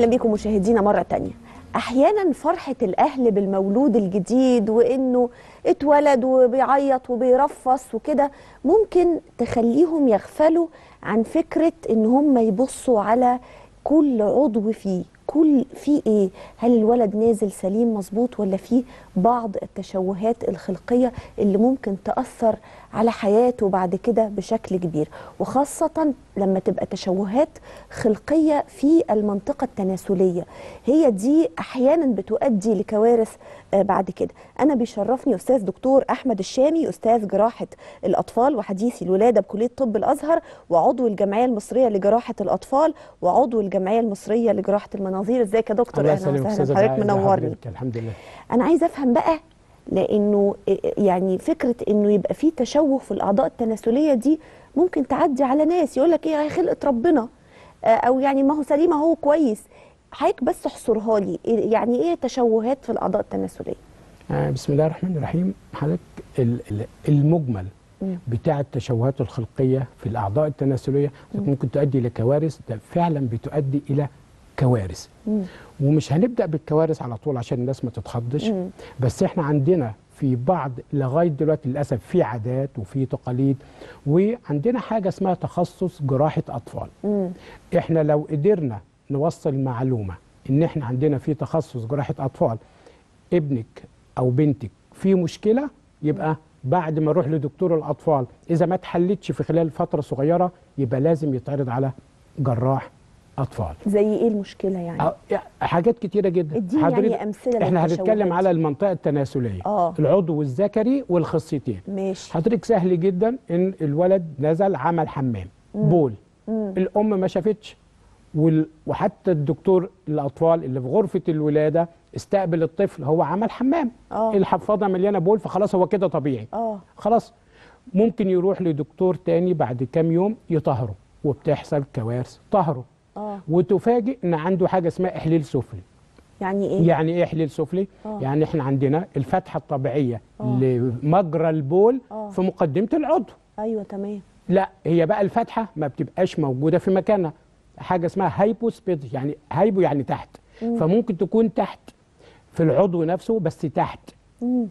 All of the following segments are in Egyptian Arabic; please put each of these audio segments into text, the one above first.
اهلا بيكم مشاهدينا مره تانية احيانا فرحه الاهل بالمولود الجديد وانه اتولد وبيعيط وبيرفص وكده ممكن تخليهم يغفلوا عن فكره ان هم يبصوا على كل عضو فيه كل في ايه هل الولد نازل سليم مظبوط ولا في بعض التشوهات الخلقيه اللي ممكن تاثر على حياته بعد كده بشكل كبير وخاصه لما تبقى تشوهات خلقيه في المنطقه التناسليه هي دي احيانا بتؤدي لكوارث آه، بعد كده انا بيشرفني استاذ دكتور احمد الشامي استاذ جراحه الاطفال وحديثي الولاده بكليه طب الازهر وعضو الجمعيه المصريه لجراحه الاطفال وعضو الجمعيه المصريه لجراحه المناظير ازيك يا دكتور الله اهلا يسلمك وسهلا استاذ حضرتك عائلة، منورني حضرتك، الحمد لله انا عايزه افهم بقى لانه يعني فكره انه يبقى في تشوه في الاعضاء التناسليه دي ممكن تعدي على ناس يقول لك ايه هي خلقه ربنا آه، او يعني ما هو سليم هو كويس حضرتك بس احصرها لي إيه- يعني ايه تشوهات في الاعضاء التناسليه آه بسم الله الرحمن الرحيم حضرتك ال- ال- المجمل مم. بتاع التشوهات الخلقيه في الاعضاء التناسليه ممكن تؤدي لكوارث ده فعلا بتؤدي الى كوارث مم. ومش هنبدا بالكوارث على طول عشان الناس ما تتخضش مم. بس احنا عندنا في بعض لغايه دلوقتي للاسف في عادات وفي تقاليد وعندنا حاجه اسمها تخصص جراحه اطفال مم. احنا لو قدرنا نوصل معلومه ان احنا عندنا في تخصص جراحه اطفال ابنك او بنتك في مشكله يبقى بعد ما اروح لدكتور الاطفال اذا ما اتحلتش في خلال فتره صغيره يبقى لازم يتعرض على جراح اطفال زي ايه المشكله يعني أو- حاجات كتيره جدا اديني يعني حضرتك- امثله احنا للتشوهات. هنتكلم على المنطقه التناسليه آه. العضو الذكري والخصيتين ماشي حضرتك سهل جدا ان الولد نزل عمل حمام بول مم. الام ما شافتش وال- وحتى الدكتور الاطفال اللي في غرفه الولاده استقبل الطفل هو عمل حمام آه. الحفاضه مليانه بول فخلاص هو كده طبيعي اه خلاص ممكن يروح لدكتور تاني بعد كام يوم يطهره وبتحصل كوارث طهره اه وتفاجئ ان عنده حاجه اسمها احليل سفلي يعني ايه يعني ايه احليل سفلي آه. يعني احنا عندنا الفتحه الطبيعيه آه. لمجرى البول آه. في مقدمه العضو ايوه تمام لا هي بقى الفتحه ما بتبقاش موجوده في مكانها حاجه اسمها هايبوسبيد يعني هايبو يعني تحت فممكن تكون تحت في العضو نفسه بس تحت مم.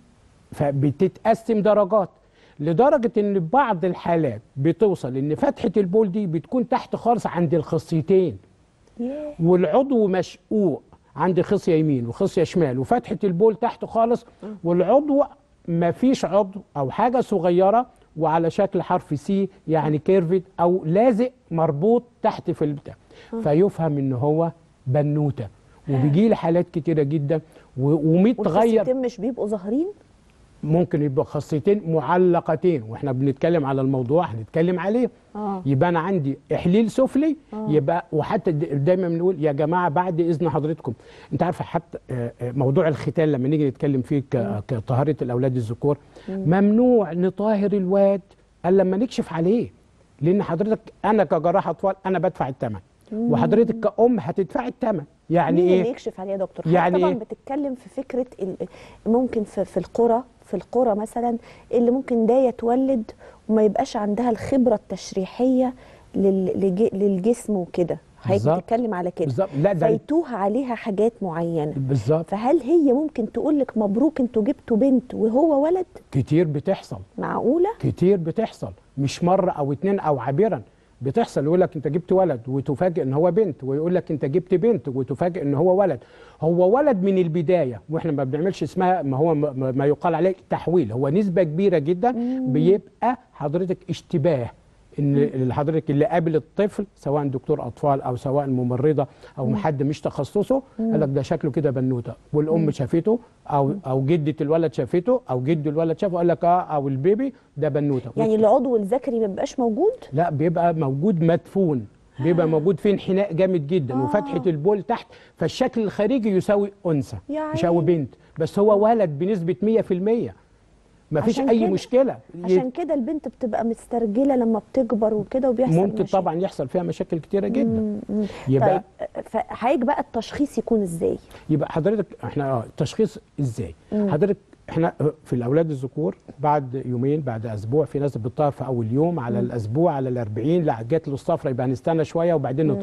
فبتتقسم درجات لدرجه ان بعض الحالات بتوصل ان فتحه البول دي بتكون تحت خالص عند الخصيتين ياه والعضو مشقوق عند خصيه يمين وخصيه شمال وفتحه البول تحت خالص والعضو ما فيش عضو او حاجه صغيره وعلى شكل حرف سي يعني كيرفد او لازق مربوط تحت في البتاع فيفهم ان هو بنوته وبيجي لي حالات كتيره جدا و- ومتغير والخصيتين مش بيبقوا ظاهرين ممكن يبقى خصيتين معلقتين واحنا بنتكلم على الموضوع هنتكلم عليه اه يبقى انا عندي احليل سفلي آه. يبقى وحتى د- دايما بنقول يا جماعه بعد اذن حضرتكم انت عارفه حتى آه، آه، موضوع الختان لما نيجي نتكلم فيه ك- كطهاره الاولاد الذكور ممنوع نطهر الواد الا لما نكشف عليه لان حضرتك انا كجراح اطفال انا بدفع الثمن وحضرتك كأم هتدفع الثمن يعني مين اللي ايه يكشف عليه يا دكتور يعني يعني طبعا إيه؟ بتتكلم في فكره ال- ممكن في, في القرى في القرى مثلا اللي ممكن ده يتولد وما يبقاش عندها الخبره التشريحيه لل- لج- للجسم وكده حضرتك بالظبط. بتتكلم على كده بالظبط لا ده فيتوه عليها حاجات معينه بالظبط فهل هي ممكن تقول لك مبروك انتوا جبتوا بنت وهو ولد كتير بتحصل معقوله كتير بتحصل مش مره او اتنين او عابرا بتحصل يقول لك انت جبت ولد وتفاجئ ان هو بنت ويقول لك انت جبت بنت وتفاجئ ان هو ولد هو ولد من البدايه واحنا ما بنعملش اسمها ما هو ما ما يقال عليه تحويل هو نسبه كبيره جدا بيبقى حضرتك اشتباه ان حضرتك اللي قابل الطفل سواء دكتور اطفال او سواء ممرضه او حد مش تخصصه قال لك ده شكله كده بنوته والام شافته او او جده الولد شافته او جد الولد شافه قال لك اه او البيبي ده بنوته يعني العضو الذكري ما بيبقاش موجود لا بيبقى موجود مدفون بيبقى موجود في انحناء جامد جدا آه. وفتحه البول تحت فالشكل الخارجي يساوي انثى يا يساوي عيني. بنت بس هو ولد بنسبه 100% ما فيش عشان اي كده- مشكله عشان كده البنت بتبقى مسترجله لما بتكبر وكده وبيحصل ممكن مشاكل. طبعا يحصل فيها مشاكل كتيره جدا مم، مم. يبقى طيب فحضرتك بقى التشخيص يكون ازاي؟ يبقى حضرتك احنا اه التشخيص ازاي حضرتك احنا في الاولاد الذكور بعد يومين بعد اسبوع في ناس بتطهر في اول يوم على الاسبوع على الأربعين لا جات له الصفرة يبقى هنستنى شويه وبعدين نطهره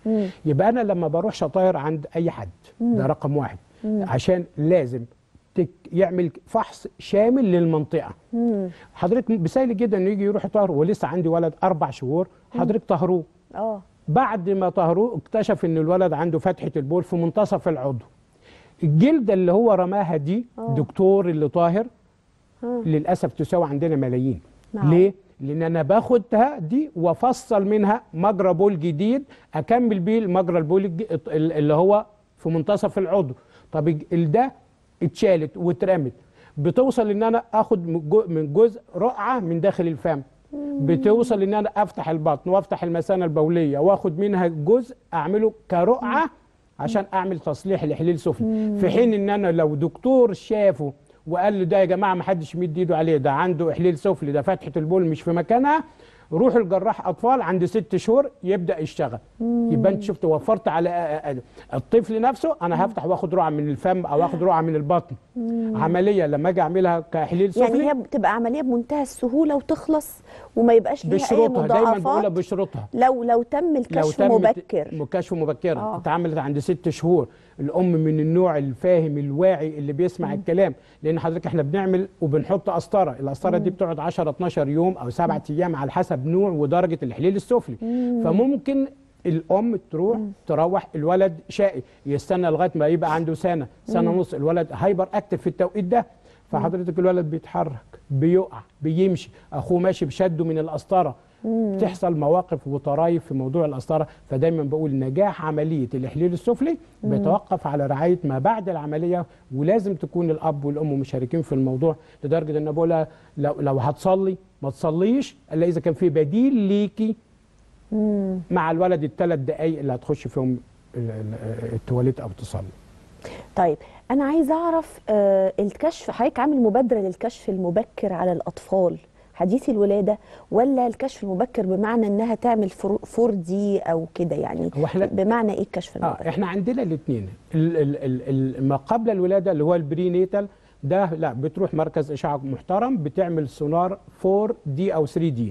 يبقى انا لما بروح شطاير عند اي حد ده رقم واحد عشان لازم تك يعمل فحص شامل للمنطقه حضرتك بسهل جدا انه يجي يروح يطهر ولسه عندي ولد اربع شهور حضرتك طهروه اه بعد ما طهروه اكتشف ان الولد عنده فتحه البول في منتصف العضو الجلده اللي هو رماها دي آه. دكتور اللي طاهر آه. للاسف تساوي عندنا ملايين نعم. ليه لان انا باخدها دي وافصل منها مجرى بول جديد اكمل بيه مجرى البول الج- اللي هو في منتصف العضو طب الج- ال- ده اتشالت واترمت بتوصل ان انا اخد من جو- من جزء رقعه من داخل الفم بتوصل ان انا افتح البطن وافتح المثانه البوليه واخد منها جزء اعمله كرقعه عشان اعمل تصليح لحليل سفلي في حين ان انا لو دكتور شافه وقال له ده يا جماعه ما حدش يمد ايده عليه ده عنده احليل سفلي ده فتحه البول مش في مكانها روح الجراح اطفال عند ست شهور يبدا يشتغل يبقى انت شفت وفرت على آه، آه، الطفل نفسه انا هفتح واخد رقعه من الفم او اخد رقعه من البطن عمليه لما اجي اعملها كاحليل سفلي يعني هي بتبقى عمليه بمنتهى السهوله وتخلص وما يبقاش ليها اي بشروطها دايما بقولها مضاعفات بشروطها لو لو تم لو الكشف تم مبكر كشف مبكرا آه. اتعملت عند ست شهور الام من النوع الفاهم الواعي اللي بيسمع الكلام لان حضرتك احنا بنعمل وبنحط قسطره القسطره دي بتقعد 10 12 يوم او سبعة ايام على حسب نوع ودرجه الحليل السفلي فممكن الام تروح تروح الولد شقي يستنى لغايه ما يبقى عنده سنه سنه ونص الولد هايبر اكتف في التوقيت ده فحضرتك الولد بيتحرك بيقع بيمشي اخوه ماشي بشده من القسطره بتحصل مواقف وطرايف في موضوع القسطره فدايما بقول نجاح عمليه الاحليل السفلي بيتوقف على رعايه ما بعد العمليه ولازم تكون الاب والام مشاركين في الموضوع لدرجه ان بقولها لو لو هتصلي ما تصليش الا اذا كان في بديل ليكي مع الولد الثلاث دقائق اللي هتخش فيهم ال- ال- التواليت او تصلي طيب انا عايزه اعرف آه الكشف حضرتك عامل مبادره للكشف المبكر على الاطفال حديثي الولاده ولا الكشف المبكر بمعنى انها تعمل 4 دي او كده يعني هو احنا بمعنى ايه الكشف المبكر اه احنا عندنا الاثنين ما قبل الولاده اللي هو البرينيتال ده لا بتروح مركز اشعه محترم بتعمل سونار 4 دي او 3 دي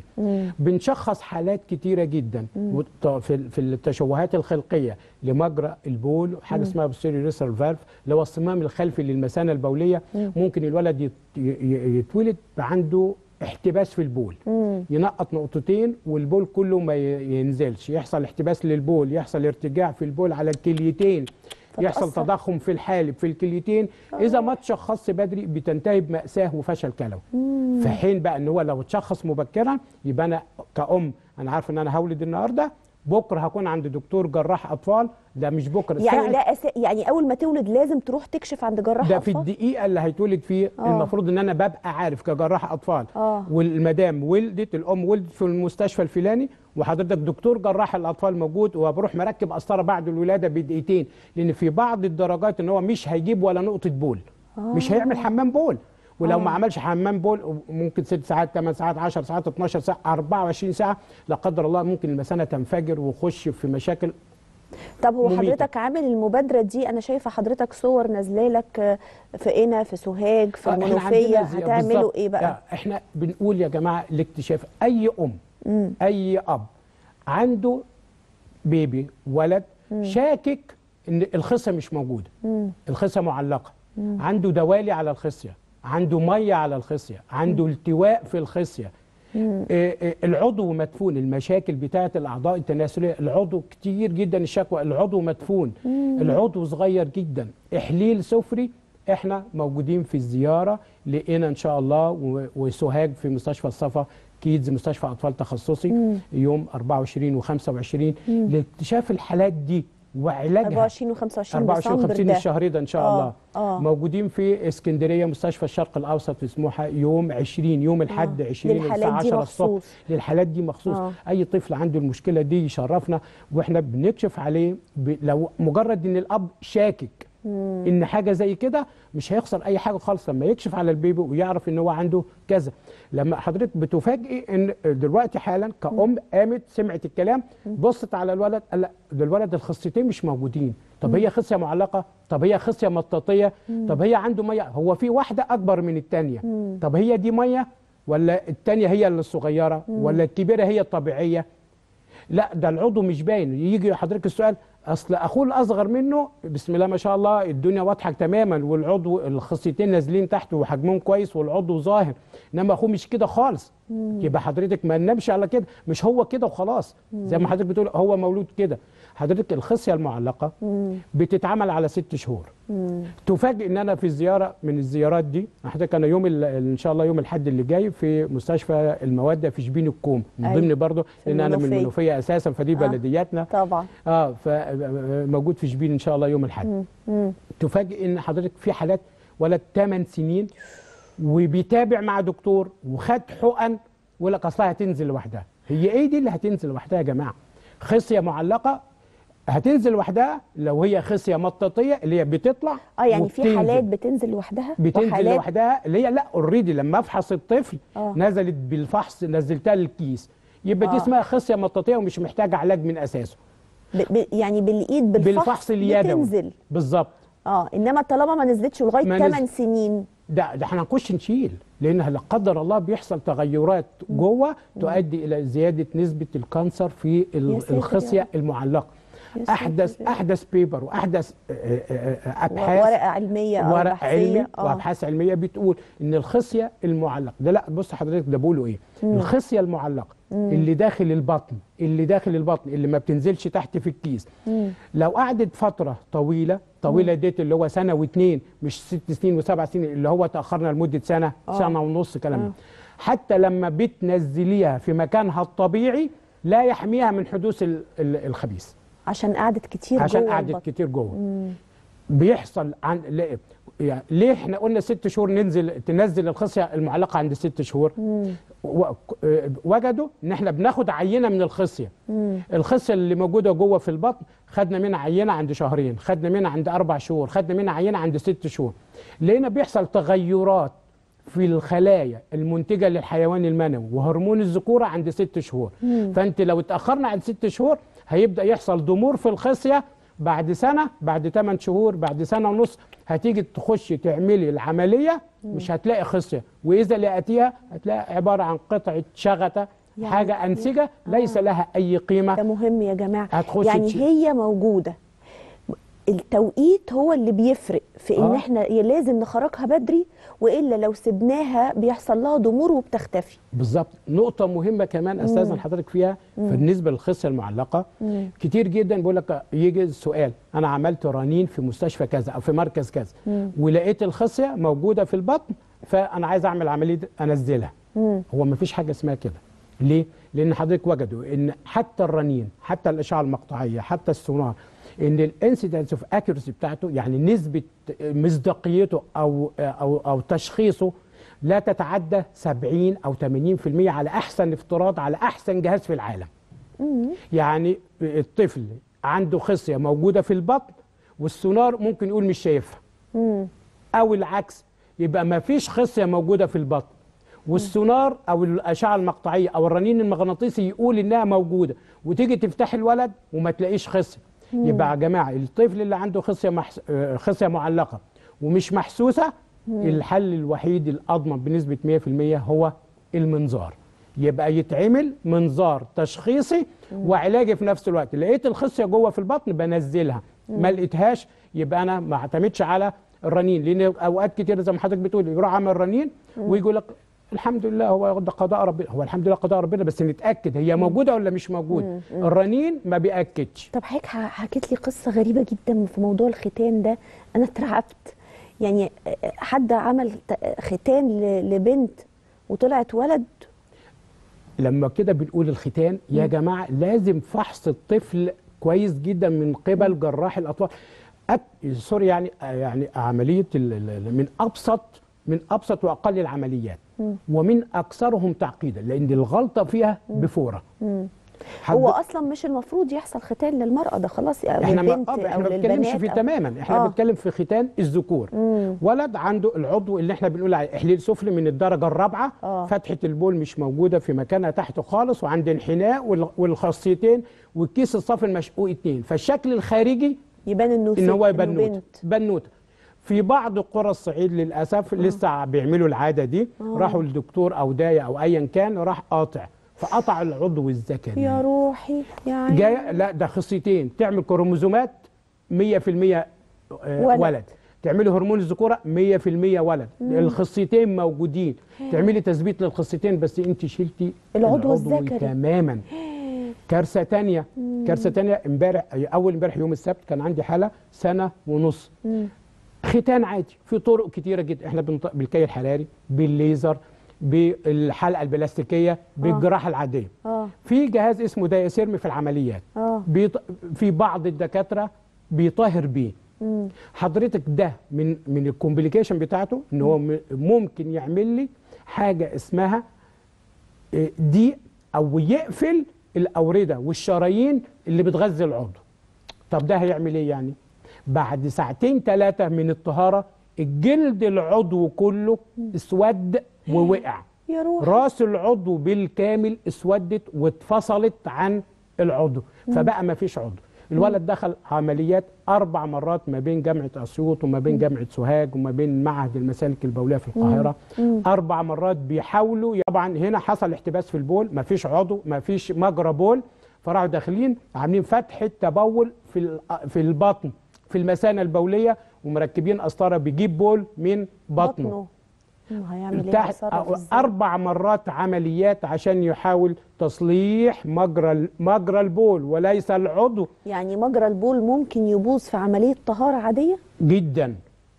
بنشخص حالات كتيره جدا وط- في ال- في التشوهات الخلقيه لمجرى البول حاجه اسمها posterior rectal فالف اللي هو الصمام الخلفي للمثانه البوليه ممكن الولد يت- ي- ي- يتولد عنده احتباس في البول ينقط نقطتين والبول كله ما ي- ينزلش يحصل احتباس للبول يحصل ارتجاع في البول على الكليتين يحصل فتأثر. تضخم في الحالب في الكليتين اذا ما تشخصش بدري بتنتهي بماساه وفشل كلوي في حين بقى ان هو لو اتشخص مبكرا يبقى انا كأم انا عارف ان انا هولد النهارده بكره هكون عند دكتور جراح اطفال ده مش بكره يعني ساعة- ده أس... يعني اول ما تولد لازم تروح تكشف عند جراح ده في اطفال الدقيقه اللي هيتولد فيه آه. المفروض ان انا ببقى عارف كجراح اطفال آه. والمدام ولدت الام ولدت في المستشفى الفلاني وحضرتك دكتور جراح الاطفال موجود وبروح مركب قسطره بعد الولاده بدقيقتين لان في بعض الدرجات ان هو مش هيجيب ولا نقطه بول مش هيعمل حمام بول ولو ما عملش حمام بول ممكن 6 ساعات 8 ساعات 10 ساعات 12 ساعه 24 ساعه لا قدر الله ممكن المثانه تنفجر ويخش في مشاكل طب هو مميتة. حضرتك عامل المبادره دي انا شايفه حضرتك صور نازله لك آه، في قنا في سوهاج في آه، إحنا المنوفيه عندنا زي- هتعملوا بالظبط. ايه بقى آه، احنا بنقول يا جماعه الاكتشاف اي ام اي اب عنده بيبي ولد شاكك ان الخصيه مش موجوده الخصيه معلقه عنده دوالي على الخصيه عنده ميه على الخصيه عنده التواء في الخصيه آه، آه، العضو مدفون المشاكل بتاعه الاعضاء التناسليه العضو كتير جدا الشكوى العضو مدفون العضو صغير جدا احليل سفري احنا موجودين في الزياره لقينا ان شاء الله و- وسوهاج في مستشفى الصفا كيدز مستشفى اطفال تخصصي يوم 24 و25 لاكتشاف الحالات دي وعلاجها 24 و25 24 ديسمبر و50 ده الشهر ده ان شاء آه، الله آه. موجودين في اسكندريه مستشفى الشرق الاوسط في سموحه يوم 20 يوم الاحد 20 للحالات الساعه دي 10 الصبح مخصوص. للحالات دي مخصوص آه. اي طفل عنده المشكله دي يشرفنا واحنا بنكشف عليه ب... لو مجرد ان الاب شاكك ان حاجه زي كده مش هيخسر اي حاجه خالص لما يكشف على البيبي ويعرف ان هو عنده كذا لما حضرتك بتفاجئي ان دلوقتي حالا كأم قامت سمعت الكلام بصت على الولد قال لا ده الولد الخصيتين مش موجودين طب هي خصيه معلقه طب هي خصيه مطاطيه طب هي عنده ميه هو في واحده اكبر من الثانيه طب هي دي ميه ولا الثانيه هي اللي الصغيره ولا الكبيره هي الطبيعيه لا ده العضو مش باين يجي حضرتك السؤال اصل اخوه الاصغر منه بسم الله ما شاء الله الدنيا واضحه تماما والعضو الخصيتين نازلين تحت وحجمهم كويس والعضو ظاهر انما اخوه مش كده خالص يبقى حضرتك ما نمشي على كده مش هو كده وخلاص زي ما حضرتك بتقول هو مولود كده حضرتك الخصيه المعلقه بتتعمل على ست شهور تفاجئ ان انا في الزياره من الزيارات دي حضرتك انا يوم ال- ان شاء الله يوم الاحد اللي جاي في مستشفى المواد في شبين الكوم من أيوة. ضمن برضه في لان انا من المنوفية. المنوفيه اساسا فدي آه. بلدياتنا طبعا اه فموجود في شبين ان شاء الله يوم الاحد مم. تفاجئ ان حضرتك في حالات ولد 8 سنين وبيتابع مع دكتور وخد حقن ويقول لك اصلها هتنزل لوحدها هي ايه دي اللي هتنزل لوحدها يا جماعه خصيه معلقه هتنزل لوحدها لو هي خصيه مطاطيه اللي هي بتطلع اه يعني في وبتنزل. حالات بتنزل لوحدها بتنزل وحالات لوحدها اللي هي لا اوريدي لما افحص الطفل آه. نزلت بالفحص نزلتها للكيس يبقى دي آه. اسمها خصيه مطاطيه ومش محتاجه علاج من اساسه ب... ب... يعني بالايد بالفحص, بالفحص اليدوي بتنزل بالظبط اه انما طالما ما نزلتش لغايه ما 8 نزل- سنين ده ده احنا هنخش نشيل لان لا قدر الله بيحصل تغيرات جوه تؤدي الى زياده نسبه الكانسر في ال- يا ساتر يا الخصيه رب. المعلقه يا ساتر احدث يا رب. احدث بيبر واحدث آه، آه، آه، ابحاث ورقه علميه او ورق بحثيه علمي اه وابحاث علميه بتقول ان الخصيه المعلقه ده لا بص حضرتك ده بيقولوا ايه الخصيه المعلقه اللي داخل البطن اللي داخل البطن اللي ما بتنزلش تحت في الكيس لو قعدت فتره طويله طويله ديت اللي هو سنه واثنين مش ست سنين وسبع سنين اللي هو تاخرنا لمده سنه آه. سنه ونص كلام ده. حتى لما بتنزليها في مكانها الطبيعي لا يحميها من حدوث ال- ال- الخبيث عشان قعدت كتير عشان جوه قعدت البطن. كتير جوه بيحصل عن لا- يعني ليه احنا قلنا ست شهور ننزل تنزل الخصيه المعلقه عند ست شهور و- آه، وجدوا ان احنا بناخد عينه من الخصيه الخصيه اللي موجوده جوه في البطن خدنا منها عينه عند شهرين خدنا منها عند اربع شهور خدنا منها عينه عند ست شهور لقينا بيحصل تغيرات في الخلايا المنتجه للحيوان المنوي وهرمون الذكوره عند ست شهور فانت لو اتاخرنا عند ست شهور هيبدا يحصل ضمور في الخصيه بعد سنه بعد 8 شهور بعد سنه ونص هتيجي تخشي تعملي العمليه مش هتلاقي خصيه واذا لقيتيها هتلاقي عباره عن قطعه شغته يعني- حاجه انسجه ليس لها اي قيمه ده مهم يا جماعه هتخش يعني تشيل. هي موجوده التوقيت هو اللي بيفرق في ان آه. احنا لازم نخرجها بدري والا لو سبناها بيحصل لها ضمور وبتختفي بالظبط نقطة مهمة كمان استاذن حضرتك فيها بالنسبة للخصية المعلقة كتير جدا بيقول لك يجي السؤال أنا عملت رنين في مستشفى كذا أو في مركز كذا ولقيت الخصية موجودة في البطن فأنا عايز أعمل عملية أنزلها هو ما فيش حاجة اسمها كده ليه؟ لأن حضرتك وجدوا إن حتى الرنين حتى الإشعة المقطعية حتى السونار ان الانسيدنس اوف اكيورسي بتاعته يعني نسبه مصداقيته او او او تشخيصه لا تتعدى 70 او 80% على احسن افتراض على احسن جهاز في العالم. يعني الطفل عنده خصيه موجوده في البطن والسونار ممكن يقول مش شايفها. او العكس يبقى ما فيش خصيه موجوده في البطن والسونار او الاشعه المقطعيه او الرنين المغناطيسي يقول انها موجوده وتيجي تفتح الولد وما تلاقيش خصيه يبقى يا جماعه الطفل اللي عنده خصيه محس... آه، خصيه معلقه ومش محسوسه الحل الوحيد الاضمن بنسبه 100% هو المنظار يبقى يتعمل منظار تشخيصي وعلاجي في نفس الوقت لقيت الخصيه جوه في البطن بنزلها ما لقيتهاش يبقى انا ما اعتمدش على الرنين لان اوقات كتير زي ما حضرتك بتقول يروح عمل رنين ويقول لك الحمد لله هو ده قضاء ربنا هو الحمد لله قضاء ربنا بس نتاكد هي موجوده ولا مش موجوده الرنين ما بياكدش طب حضرتك ح- حكيت لي قصه غريبه جدا في موضوع الختان ده انا اترعبت يعني حد عمل ت- ختان ل- لبنت وطلعت ولد لما كده بنقول الختان يا جماعه لازم فحص الطفل كويس جدا من قبل جراح الاطفال أك... سوري يعني يعني عمليه ال... ال- من ابسط من ابسط واقل العمليات ومن اكثرهم تعقيدا لان الغلطه فيها بفوره حد- هو اصلا مش المفروض يحصل ختان للمراه ده خلاص او احنا ما للبنت آه، او احنا ما بنتكلمش للبنات فيه أو- تماما احنا آه. بنتكلم في ختان الذكور ولد عنده العضو اللي احنا بنقول عليه احليل سفلي من الدرجه الرابعه آه. فتحه البول مش موجوده في مكانها تحت خالص وعند انحناء وال- والخاصيتين والكيس الصافي المشقوق اتنين فالشكل الخارجي يبان انه ان ست- هو إنه بنوته بنت بنوته في بعض قرى الصعيد للاسف لسه بيعملوا العاده دي راحوا لدكتور او دايه او ايا كان راح قاطع فقطع العضو الذكري يا روحي يعني جاي لا ده خصيتين تعمل كروموزومات 100% آه، ولد. ولد تعملي هرمون الذكوره 100% ولد الخصيتين موجودين تعملي تثبيت للخصيتين بس انت شلتي العضو الذكري. تماما كارثه تانية كارثه تانية امبارح اول امبارح يوم السبت كان عندي حاله سنه ونص ختان عادي في طرق كتيره جدا احنا بنط... بالكي الحراري بالليزر بالحلقه البلاستيكيه بالجراحه العاديه اه في جهاز اسمه دايسيرمي في العمليات اه بيط... في بعض الدكاتره بيطهر بيه مم. حضرتك ده من من الكومبليكيشن بتاعته ان هو م- ممكن يعمل لي حاجه اسمها آه، ضيق او يقفل الاورده والشرايين اللي بتغذي العضو طب ده هيعمل ايه يعني بعد ساعتين ثلاثه من الطهاره الجلد العضو كله اسود ووقع يا روحي راس العضو بالكامل اسودت واتفصلت عن العضو فبقى ما فيش عضو الولد دخل عمليات اربع مرات ما بين جامعه اسيوط وما بين جامعه سوهاج وما بين معهد المسالك البوليه في القاهره اربع مرات بيحاولوا طبعا هنا حصل احتباس في البول ما فيش عضو ما فيش مجرى بول فراحوا داخلين عاملين فتحه تبول في ال- في البطن في المثانه البوليه ومركبين قسطره بيجيب بول من بطنه بطنه مم، هيعمل ايه تحت هيتصرف ازاي اربع مرات عمليات عشان يحاول تصليح مجرى مجرى البول وليس العضو يعني مجرى البول ممكن يبوظ في عمليه طهاره عاديه جدا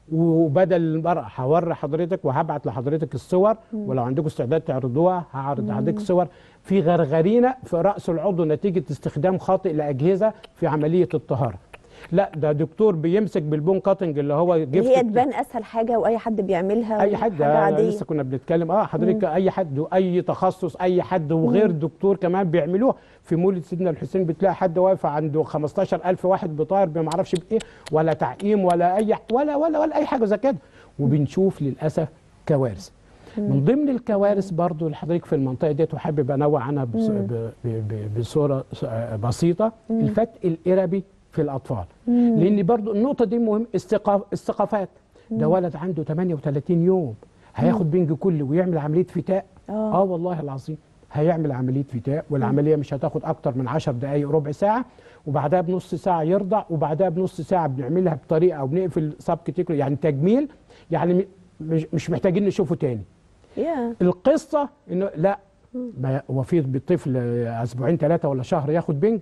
وبدل المرأة هوري حضرتك وهبعت لحضرتك الصور ولو عندكم استعداد تعرضوها هعرض حضرتك الصور في غرغرينة في رأس العضو نتيجة استخدام خاطئ لأجهزة في عملية الطهارة لا ده دكتور بيمسك بالبون كاتنج اللي هو اللي جفت هي تبان اسهل حاجه واي حد بيعملها اي حد حاجه عاديه لسه كنا بنتكلم اه حضرتك اي حد واي تخصص اي حد وغير دكتور كمان بيعملوها في مولد سيدنا الحسين بتلاقي حد واقف عنده 15000 واحد بطاير ما اعرفش بايه ولا تعقيم ولا اي ولا ولا ولا اي حاجه زي كده وبنشوف للاسف كوارث من ضمن الكوارث برضو اللي حضرتك في المنطقه ديت وحابب انوع عنها بص- ب- ب- ب- بصوره س- آه بسيطه الفتق الاربي في الاطفال لان برضو النقطه دي مهم الثقا- الثقافات ده ولد عنده 38 يوم هياخد بنج كلي ويعمل عمليه فتاء آه. اه والله العظيم هيعمل عمليه فتاء والعمليه مش هتاخد اكتر من 10 دقائق ربع ساعه وبعدها بنص ساعه يرضع وبعدها بنص ساعه بنعملها بطريقه او بنقفل سبكتيكولو يعني تجميل يعني م- مش مش محتاجين نشوفه تاني يا القصه انه لا ما هو في طفل اسبوعين ثلاثه ولا شهر ياخد بنج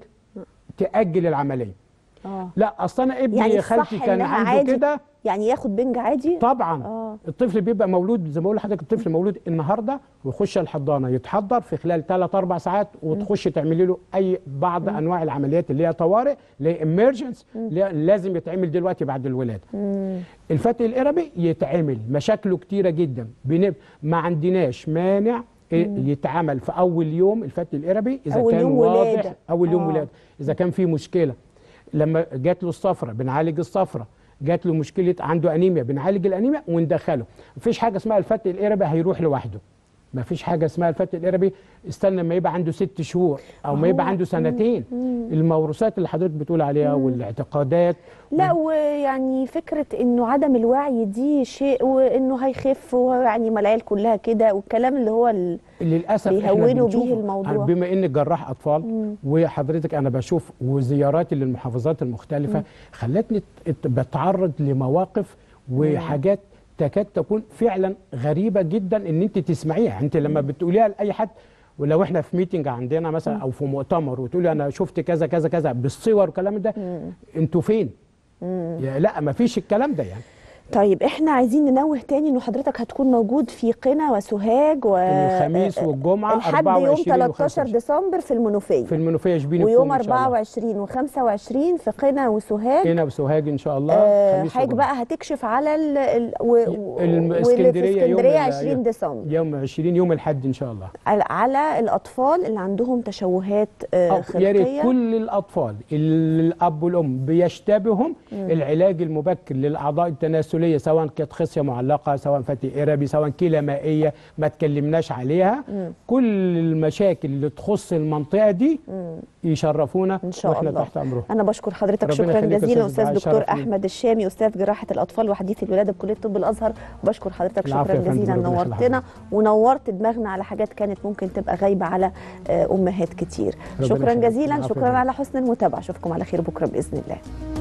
تاجل العمليه اه لا اصل انا ابني يعني خالتي الصح كان إنها عنده عادي كده يعني ياخد بنج عادي طبعا آه. الطفل بيبقى مولود زي ما بقول لحضرتك الطفل مولود النهارده ويخش الحضانه يتحضر في خلال 3 4 ساعات وتخش تعملي له اي بعض انواع العمليات اللي هي طوارئ اللي هي امرجنس لازم يتعمل دلوقتي بعد الولاده الفتق الاربي يتعمل مشاكله كتيره جدا بنب... ما عندناش مانع إيه يتعمل في اول يوم الفتق الاربي اذا أول كان يوم واضح ولادة. اول يوم آه. ولاده اذا كان في مشكله لما جات له الصفرة بنعالج الصفرة جات له مشكله عنده انيميا بنعالج الانيميا وندخله مفيش حاجه اسمها الفتق الاربي هيروح لوحده مفيش حاجه اسمها الفتق الاربي استنى ما يبقى عنده ست شهور او ما يبقى عنده سنتين الموروثات اللي حضرتك بتقول عليها والاعتقادات لا ويعني فكره انه عدم الوعي دي شيء وانه هيخف ويعني ما العيال كلها كده والكلام اللي هو ال... للاسف احنا بيهونوا بيه بنشوفه. الموضوع. بما انك جراح اطفال وحضرتك انا بشوف وزياراتي للمحافظات المختلفه خلتني ت- بتعرض لمواقف وحاجات تكاد تكون فعلا غريبه جدا ان انت تسمعيها انت لما بتقوليها لاي حد ولو احنا في ميتنج عندنا مثلا او في مؤتمر وتقولي انا شفت كذا كذا كذا بالصور والكلام ده انتوا فين؟ يا لا ما فيش الكلام ده يعني طيب احنا عايزين ننوه تاني انه حضرتك هتكون موجود في قنا وسوهاج و الخميس والجمعه لحد يوم 24 13 و25 ديسمبر في المنوفيه في المنوفيه شبين ويوم الكوم إن شاء الله. 24 و25 في قنا وسوهاج هنا وسوهاج ان شاء الله آه، خميس حضرتك وجمعة. بقى هتكشف على ال... ال... و... و... الم- واللي في اسكندريه يوم اسكندريه ال- 20 ديسمبر يوم 20 يوم الاحد ان شاء الله على- على الاطفال اللي عندهم تشوهات آه، أو يا خلقيه ريت كل الاطفال اللي الاب والام بيشتبههم العلاج المبكر للاعضاء التناسليه المسؤوليه سواء كانت خصيه معلقه سواء فتي اربي سواء كلى مائيه ما تكلمناش عليها كل المشاكل اللي تخص المنطقه دي يشرفونا ان شاء واحنا الله تحت امرهم انا بشكر حضرتك ربنا شكرا يخليك يا جزيلا أستاذ استاذ دعاء، دكتور شرف لي. احمد الشامي استاذ جراحه الاطفال وحديث الولاده بكليه طب الازهر بشكر حضرتك العفو شكرا يا فندم، جزيلا ربنا يخلي نورتنا ونورت دماغنا على حاجات كانت ممكن تبقى غايبه على آه، امهات كتير ربنا شكرا يخليك. جزيلا العفو يا شكرا فندم. على حسن المتابعه اشوفكم على خير بكره باذن الله